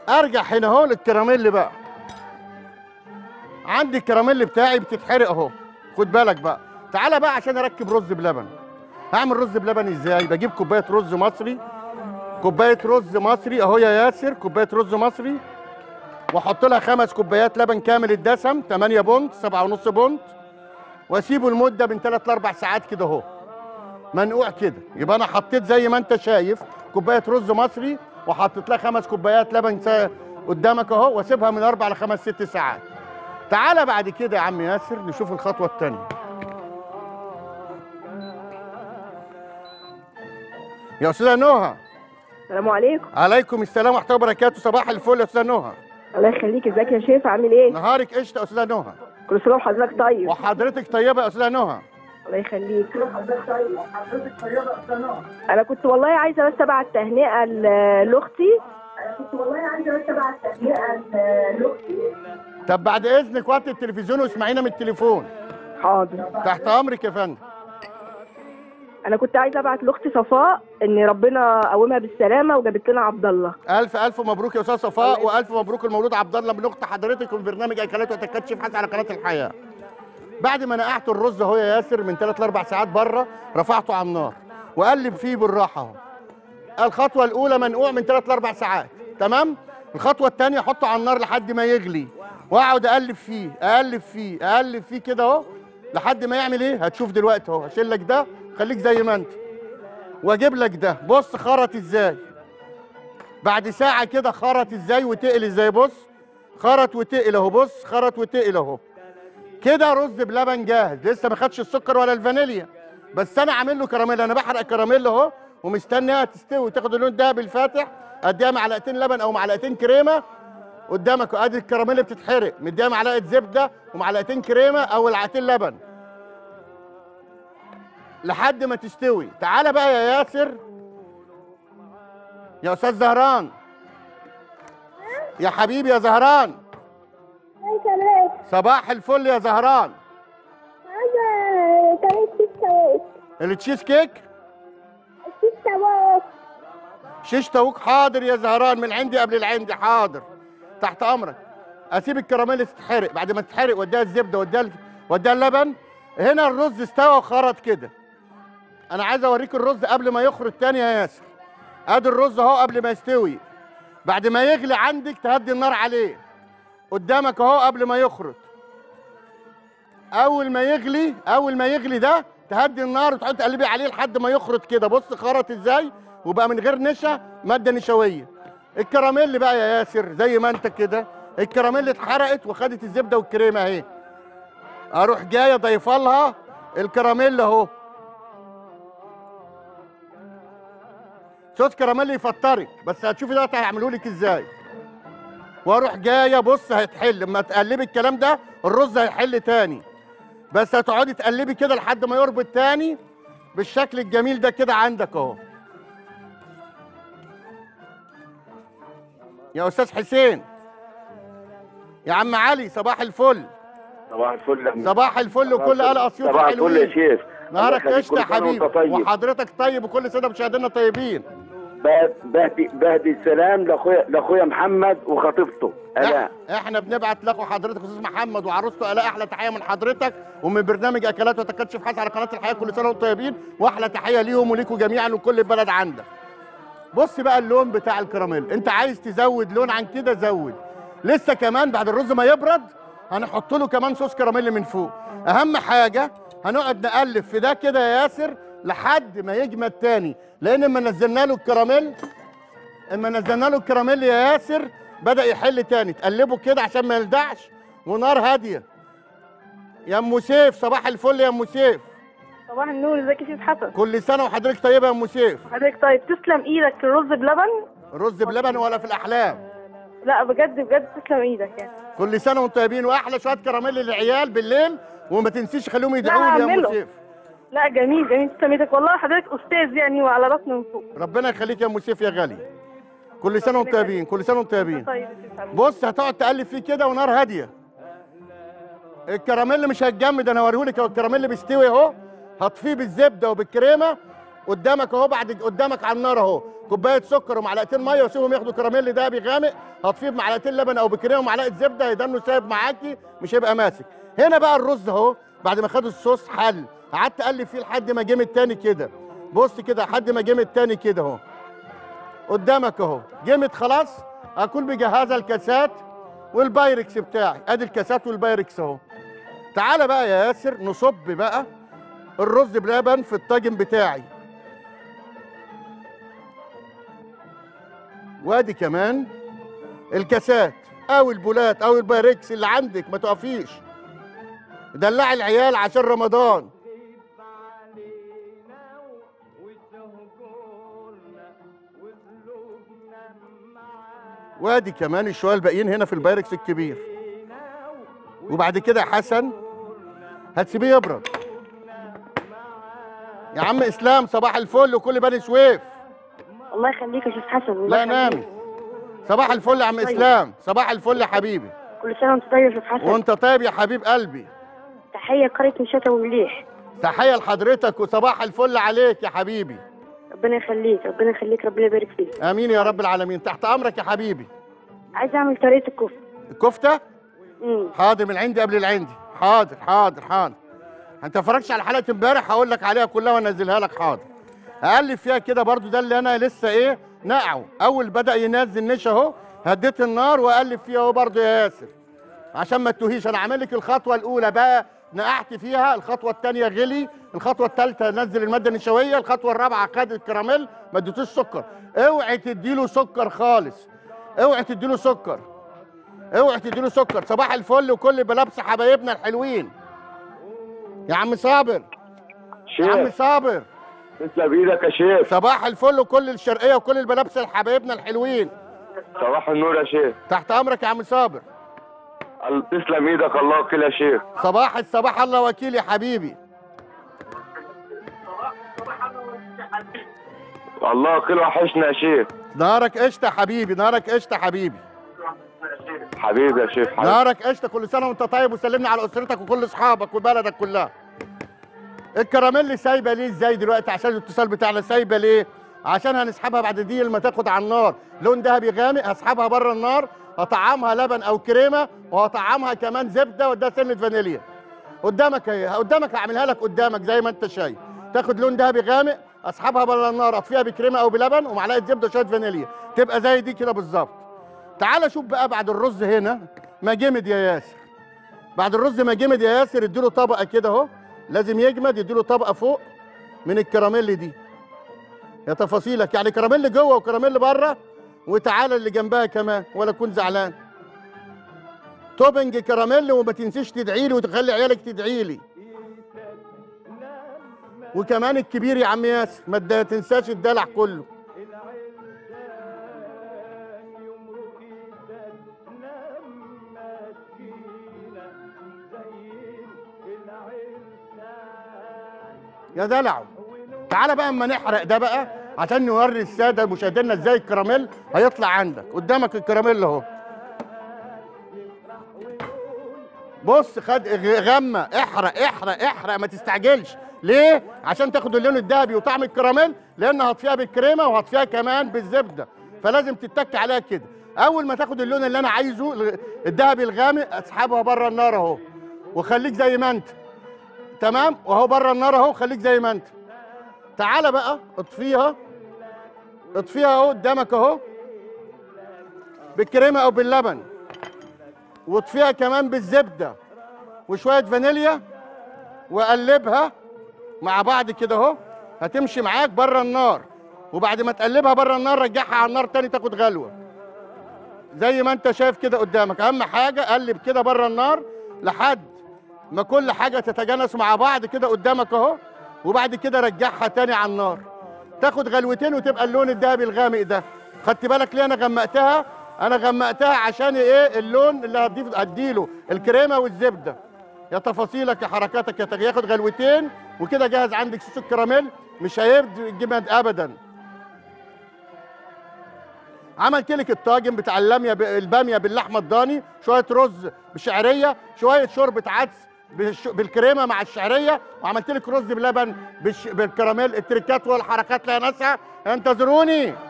ارجع هنا اهو للكراميل بقى عندي الكراميل بتاعي بتتحرق اهو خد بالك بقى تعالى بقى عشان اركب رز بلبن هعمل رز بلبن ازاي بجيب كوبايه رز مصري كوبايه رز مصري اهو يا ياسر كوبايه رز مصري واحط لها خمس كوبايات لبن كامل الدسم 8 بونت 7.5 بونت واسيبه لمده من 3 ل 4 ساعات كده اهو منقوع كده يبقى انا حطيت زي ما انت شايف كوبايه رز مصري وحطيت لها خمس كوبايات لبن سا- قدامك اهو واسيبها من اربع لخمس ست ساعات تعالى بعد كده يا عم ياسر نشوف الخطوه الثانيه يا استاذه نهى السلام عليكم عليكم السلام ورحمه الله وبركاته صباح الفل يا استاذه نهى الله يخليك ازيك يا شيف عامل ايه نهارك قشطه يا استاذه نهى كل سنه وحضرتك طيب وحضرتك طيبه يا استاذه نهى الله يخليك انا كنت والله عايزه بس ابعت تهنئه ل- لاختي طب بعد اذنك وقت التلفزيون واسمعينا من التليفون حاضر تحت امرك يا فندم انا كنت عايزه ابعت لاختي صفاء ان ربنا قومها بالسلامه وجابت لنا عبد الله الف الف مبروك يا استاذ صفاء والف مبروك المولود عبد الله من اخت حضرتك من برنامج اكلات وتكات حاجه على قناه الحياه بعد ما نقعت الرز اهو يا ياسر من 3 ل 4 ساعات بره رفعته على النار وقلب فيه بالراحه اهو الخطوه الاولى منقوع من 3 ل 4 ساعات تمام الخطوه الثانيه احطه على النار لحد ما يغلي واقعد اقلب فيه اقلب فيه اقلب فيه كده اهو لحد ما يعمل ايه هتشوف دلوقتي اهو هشيل لك ده خليك زي ما انت واجيب لك ده بص خرط ازاي بعد ساعة كده خرط ازاي وتقل ازاي بص خرط وتقل اهو بص خرط وتقل اهو كده رز بلبن جاهز لسه ما خدش السكر ولا الفانيليا بس انا عامل له كراميل انا بحرق الكراميل اهو ومستنيها تستوي وتاخد اللون الدهبي الفاتح اديها معلقتين لبن او معلقتين كريمه قدامك ادي الكراميل بتتحرق مديها معلقه زبده ومعلقتين كريمه او معلقتين لبن لحد ما تستوي تعالى بقى يا ياسر يا استاذ زهران يا حبيبي يا زهران صباح الفل يا زهران التشيز كيك شيش طاووق حاضر يا زهران من عندي قبل العندي حاضر تحت امرك اسيب الكراميل تتحرق بعد ما تتحرق وديها الزبده وديها ال- وديها اللبن هنا الرز استوى وخرط كده انا عايز اوريك الرز قبل ما يخرط تاني يا ياسر ادي الرز اهو قبل ما يستوي بعد ما يغلي عندك تهدي النار عليه قدامك اهو قبل ما يخرط اول ما يغلي اول ما يغلي ده تهدي النار وتحط تقلبي عليه لحد ما يخرط كده بص خرط ازاي وبقى من غير نشا ماده نشويه الكراميل بقى يا ياسر زي ما انت كده الكراميل اتحرقت وخدت الزبده والكريمه اهي اروح جايه ضيفه لها الكراميل اهو صوص كراميل يفطرك بس هتشوفي دلوقتي هيعملوا لك ازاي واروح جايه بص هيتحل لما تقلبي الكلام ده الرز هيحل تاني بس هتقعدي تقلبي كده لحد ما يربط تاني بالشكل الجميل ده كده عندك اهو يا استاذ حسين يا عم علي صباح الفل صباح الفل يا أحمد. صباح الفل وكل اهل اسيوط صباح الفل يا حلوين شيف نهارك الله قشطه يا يخليك، كل سنة حبيبي وأنت طيب وحضرتك طيب وكل سنه مشاهدينا طيبين ب- بهدي بهدي السلام لاخويا لاخويا محمد وخطيبته الاء إح- احنا بنبعت لكم حضرتك استاذ محمد وعروسته الاء احلى تحيه من حضرتك ومن برنامج اكلات وتكات شيف حسن على قناه الحياه كل سنه وانتم طيبين واحلى تحيه ليهم وليكم جميعا وكل البلد عندك بص بقى اللون بتاع الكراميل انت عايز تزود لون عن كده زود لسه كمان بعد الرز ما يبرد هنحط له كمان صوص كراميل من فوق اهم حاجه هنقعد نقلب في ده كده يا ياسر لحد ما يجمد تاني لان لما نزلنا له الكراميل اما نزلنا له الكراميل يا ياسر بدا يحل تاني تقلبه كده عشان ما يلدعش ونار هاديه يا ام سيف صباح الفل يا ام سيف صباح النور ازيك يا شيف حسن كل سنه وحضرتك طيبه يا ام سيف حضرتك طيب تسلم ايدك الرز بلبن رز بلبن ولا في الاحلام لا بجد بجد تسلم ايدك يعني كل سنه وانتم طيبين واحلى شويه كراميل للعيال بالليل وما تنسيش خليهم يدعوا لي يا ام هعمله. سيف لا جميل جميل تسلم ايدك والله حضرتك استاذ يعني وعلى راسنا من فوق ربنا يخليك يا ام سيف يا غالي كل سنه وانتم طيبين كل سنه وانتم طيبين طيب يا شيف حبيبي. بص هتقعد تقلب فيه كده ونار هاديه الكراميل مش هيتجمد انا هوريهولك اهو الكراميل بيستوي اهو هطفيه بالزبده وبالكريمه قدامك اهو بعد قدامك على النار اهو كوبايه سكر ومعلقتين ميه وسيبهم ياخدوا كراميل دهبي غامق هتفيه بمعلقتين لبن او بكريمه ومعلقه زبده هيدنه سايب معاكي مش هيبقى ماسك هنا بقى الرز اهو بعد ما خد الصوص حل قعدت اقلب فيه لحد ما جمد تاني كده بص كده لحد ما جمد تاني كده اهو قدامك اهو جمد خلاص اكون مجهزه الكاسات والبايركس بتاعي ادي الكاسات والبايركس اهو تعالى بقى يا ياسر نصب بقى الرز بلبن في الطاجن بتاعي وادي كمان الكاسات او البولات او البايركس اللي عندك ما تقفيش دلعي العيال عشان رمضان وادي كمان الشويه الباقيين هنا في البايركس الكبير وبعد كده يا حسن هتسيبيه يبرد يا عم اسلام صباح الفل وكل بني سويف الله يخليك يا شيخ حسن الله لا يخليك. نامي صباح الفل يا عم اسلام صباح الفل يا حبيبي كل سنه وانت طيب يا شيخ حسن وانت طيب يا حبيب قلبي تحيه قريه مشاتا ومليح تحيه لحضرتك وصباح الفل عليك يا حبيبي ربنا يخليك ربنا يخليك ربنا يبارك فيك امين يا رب العالمين تحت امرك يا حبيبي عايز اعمل طريقه الكفته الكفته امم حاضر من عندي قبل العندي حاضر حاضر حاضر انت اتفرجتش على حلقه امبارح هقول لك عليها كلها وانزلها لك حاضر اقلب فيها كده برضو ده اللي انا لسه ايه نقعه اول بدا ينزل نشا اهو هديت النار واقلب فيها اهو برضو يا ياسر عشان ما تتوهيش انا عامل لك الخطوه الاولى بقى نقعت فيها الخطوه الثانيه غلي الخطوه الثالثه نزل الماده النشويه الخطوه الرابعه خد الكراميل ما اديتوش سكر اوعي تديله سكر خالص اوعي تديله سكر اوعي تديله سكر صباح الفل وكل بلبس حبايبنا الحلوين يا عم صابر يا عم شيخ صابر تسلم ايدك يا شيخ صباح الفل وكل الشرقيه وكل البلابس حبايبنا الحلوين صباح النور يا شيخ تحت امرك يا عم صابر ال- تسلم ايدك الله وكيل يا شيخ صباح الصباح الله وكيل يا حبيبي الله وكيل وحشنا يا شيخ نارك قشطه يا حبيبي نارك قشطه يا حبيبي حبيبي يا شيخ حبيبي. نارك قشطه كل سنه وانت طيب وسلمنا على اسرتك وكل اصحابك وبلدك كلها الكراميل سايبه ليه ازاي دلوقتي عشان الاتصال بتاعنا سايبه ليه عشان هنسحبها بعد دي لما تاخد على النار لون ذهبي غامق هسحبها بره النار هطعمها لبن او كريمه وهطعمها كمان زبده وده سنه فانيليا قدامك اهي قدامك هعملها لك قدامك زي ما انت شايف تاخد لون ذهبي غامق اسحبها بره النار اطفيها بكريمه او بلبن ومعلقه زبده وشويه فانيليا تبقى زي دي كده بالظبط تعال شوف بقى بعد الرز هنا ما جمد يا ياسر بعد الرز ما جمد يا ياسر اديله طبقه كده اهو لازم يجمد يديله طبقه فوق من الكراميل دي يا تفاصيلك يعني كراميل جوه وكراميل بره وتعالى اللي جنبها كمان ولا تكون زعلان توبنج كراميل وما تنسيش تدعي لي وتخلي عيالك تدعي لي وكمان الكبير يا عم ياسر ما تد- تنساش الدلع كله يا دلع تعالى بقى اما نحرق ده بقى عشان نوري الساده مشاهدينا ازاي الكراميل هيطلع عندك قدامك الكراميل اهو بص خد غ- غمه احرق احرق احرق ما تستعجلش ليه عشان تاخد اللون الذهبي وطعم الكراميل لان هطفيها بالكريمه وهطفيها كمان بالزبده فلازم تتك عليها كده اول ما تاخد اللون اللي انا عايزه ال- الذهبي الغامق اسحبها بره النار اهو وخليك زي ما انت تمام وهو بره النار اهو خليك زي ما انت تعالى بقى اطفيها اطفيها اهو قدامك اهو بالكريمه او باللبن واطفيها كمان بالزبده وشويه فانيليا وقلبها مع بعض كده اهو هتمشي معاك بره النار وبعد ما تقلبها بره النار رجعها على النار تاني تاخد غلوه زي ما انت شايف كده قدامك اهم حاجه قلب كده بره النار لحد ما كل حاجه تتجانس مع بعض كده قدامك اهو وبعد كده رجعها تاني على النار تاخد غلوتين وتبقى اللون الذهبي الغامق ده خدت بالك ليه انا غمقتها انا غمقتها عشان ايه اللون اللي هتضيف هديله الكريمه والزبده يا تفاصيلك يا حركاتك يا تغ- ياخد غلوتين وكده جاهز عندك صوص الكراميل مش هيبدو الجمد ابدا عملت لك الطاجن بتاع اللاميه ب- الباميه باللحمه الضاني شويه رز بشعريه شويه شوربه عدس بالش... بالكريمه مع الشعريه وعملت لك رز بلبن بالش... بالكراميل التريكات والحركات لا ناسها انتظروني